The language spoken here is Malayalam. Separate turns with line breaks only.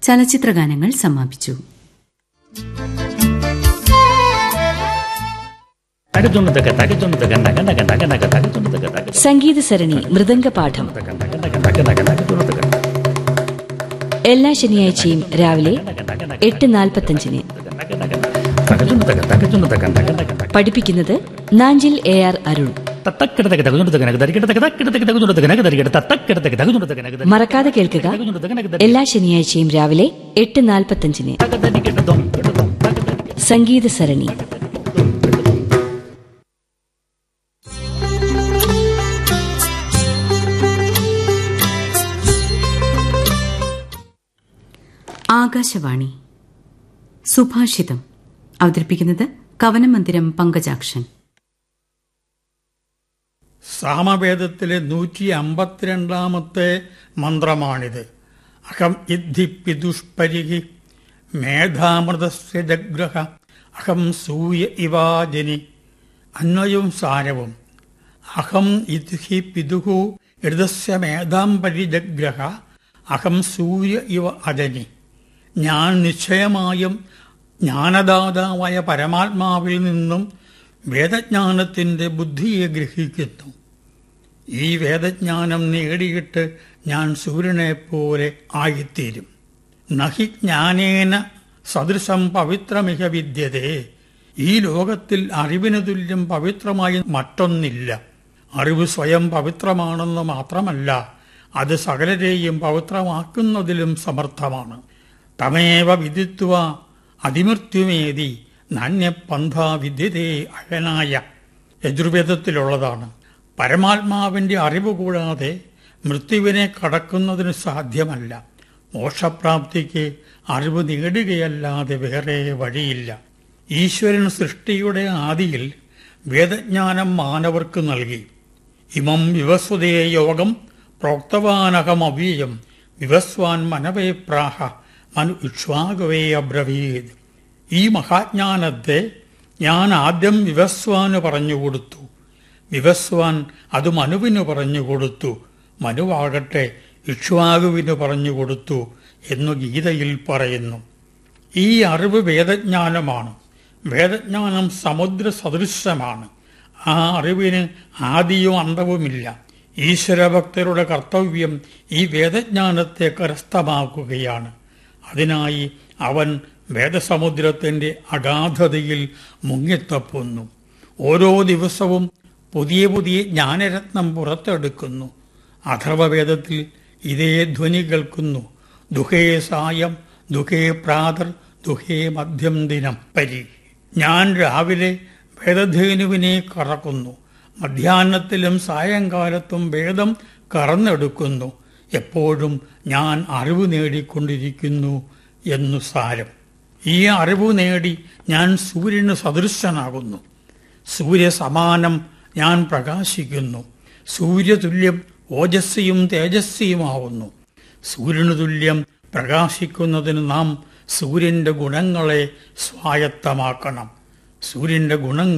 ചലച്ചിത്രഗാനങ്ങൾ സമാപിച്ചു
തകച്ചുണ്ടതൊക്കെ തകച്ചുണ്ടതൊക്കെ നക നക നക നക തകച്ചുണ്ടതൊക്കെ തക
സംഗീത സരണി മൃദംഗ പാഠം
നക നക നക നക തകച്ചുണ്ടതൊക്കെ
എല്ലാ ശനിയാഴ്ചയും രാവിലെ എട്ട് നാൽപ്പത്തഞ്ചിന്
നക നക തകച്ചുണ്ടതൊക്കെ തകച്ചുണ്ടതൊക്കെ നക നക നക
പഠിപ്പിക്കുന്നത് നാഞ്ചിൽ എ ആർ അരുൺ
തത്തക്കിടതൊക്കെ തകച്ചുണ്ടതൊക്കെ നക തരികിടതൊക്കെ തക്കിടതൊക്കെ തകച്ചുണ്ടതൊക്കെ നക തരികിട തത്തക്കിടതൊക്കെ തകച്ചുണ്ടതൊക്കെ നക തരി
മറക്കാതെ കേൾക്കുക
തകച്ചുണ്ടതൊക്കെ നക തരി
എല്ലാ ശനിയാഴ്ചയും രാവിലെ എട്ട് നാൽപ്പത്തഞ്ചിന്
തക തരികിടതും കിടതും തക തരികിട
സംഗീത സരണി
ആകാശവാണി സുഭാഷിതം അവതരിപ്പിക്കുന്നത് കവനമന്ദിരം പങ്കജാക്ഷൻ
സാമവേദത്തിലെ നൂറ്റി അമ്പത്തിരണ്ടാമത്തെ മന്ത്രമാണിത് അഹം ഇദ്ധി പിദുഷ്പരിഹി മേധാമൃതസ്യ ജഗ്രഹ അഹം സൂയ ഇവാജനി അന്വയവും സാരവും അഹം ഇദ്ഹി പിതുഹു ഋതസ്യ മേധാം പരിജഗ്രഹ അഹം സൂര്യ ഇവ അജനി ഞാൻ നിശ്ചയമായും ജ്ഞാനദാതാവായ പരമാത്മാവിൽ നിന്നും വേദജ്ഞാനത്തിന്റെ ബുദ്ധിയെ ഗ്രഹിക്കുന്നു ഈ വേദജ്ഞാനം നേടിയിട്ട് ഞാൻ സൂര്യനെ പോലെ ആയിത്തീരും നഹി ജ്ഞാനേന സദൃശം പവിത്രമിക വിദ്യതേ ഈ ലോകത്തിൽ അറിവിന് തുല്യം പവിത്രമായി മറ്റൊന്നില്ല അറിവ് സ്വയം പവിത്രമാണെന്ന് മാത്രമല്ല അത് സകലരെയും പവിത്രമാക്കുന്നതിലും സമർത്ഥമാണ് തമേവ വിദിത്വ അതിമൃത്യുമേതി നാണ്യപന്ഥ വിദ്യതേ അയനായ യജുർവേദത്തിലുള്ളതാണ് പരമാത്മാവിന്റെ അറിവ് കൂടാതെ മൃത്യുവിനെ കടക്കുന്നതിന് സാധ്യമല്ല മോക്ഷപ്രാപ്തിക്ക് അറിവ് നേടുകയല്ലാതെ വേറെ വഴിയില്ല ഈശ്വരൻ സൃഷ്ടിയുടെ ആദിയിൽ വേദജ്ഞാനം മാനവർക്ക് നൽകി ഇമം വിവസ്വതേ യോഗം പ്രോക്തവാനഹമവീയം വിവസ്വാൻ മനവേ പ്രാഹ മനു ഇക്ഷ്വാകവേ അബ്രവീത് ഈ മഹാജ്ഞാനത്തെ ഞാൻ ആദ്യം വിവസ്വാന് പറഞ്ഞുകൊടുത്തു വിവസ്വാൻ അത് മനുവിന് പറഞ്ഞുകൊടുത്തു മനുവാകട്ടെ ഇക്ഷ്വാകുവിന് പറഞ്ഞുകൊടുത്തു എന്നു ഗീതയിൽ പറയുന്നു ഈ അറിവ് വേദജ്ഞാനമാണ് വേദജ്ഞാനം സമുദ്ര സദൃശമാണ് ആ അറിവിന് ആദിയും അന്തവുമില്ല ഈശ്വരഭക്തരുടെ കർത്തവ്യം ഈ വേദജ്ഞാനത്തെ കരസ്ഥമാക്കുകയാണ് അതിനായി അവൻ വേദസമുദ്രത്തിന്റെ അഗാധതയിൽ മുങ്ങിത്തപ്പുന്നു ഓരോ ദിവസവും പുതിയ പുതിയ ജ്ഞാനരത്നം പുറത്തെടുക്കുന്നു അഥർവവേദത്തിൽ ഇതേ ധ്വനി കേൾക്കുന്നു ദുഃഖേ സായം ദുഃഖേ പ്രാതർ ദുഃഖേ മധ്യം ദിനം പരി ഞാൻ രാവിലെ വേദധേനുവിനെ കറക്കുന്നു മധ്യാഹ്നത്തിലും സായങ്കാലത്തും വേദം കറന്നെടുക്കുന്നു എപ്പോഴും ഞാൻ അറിവ് നേടിക്കൊണ്ടിരിക്കുന്നു എന്നു സാരം ഈ അറിവ് നേടി ഞാൻ സൂര്യന് സദൃശനാകുന്നു സൂര്യസമാനം ഞാൻ പ്രകാശിക്കുന്നു സൂര്യതുല്യം ഓജസ്വിയും തേജസ്വിയുമാവുന്നു സൂര്യനു തുല്യം പ്രകാശിക്കുന്നതിന് നാം സൂര്യന്റെ ഗുണങ്ങളെ സ്വായത്തമാക്കണം സൂര്യന്റെ ഗുണങ്ങൾ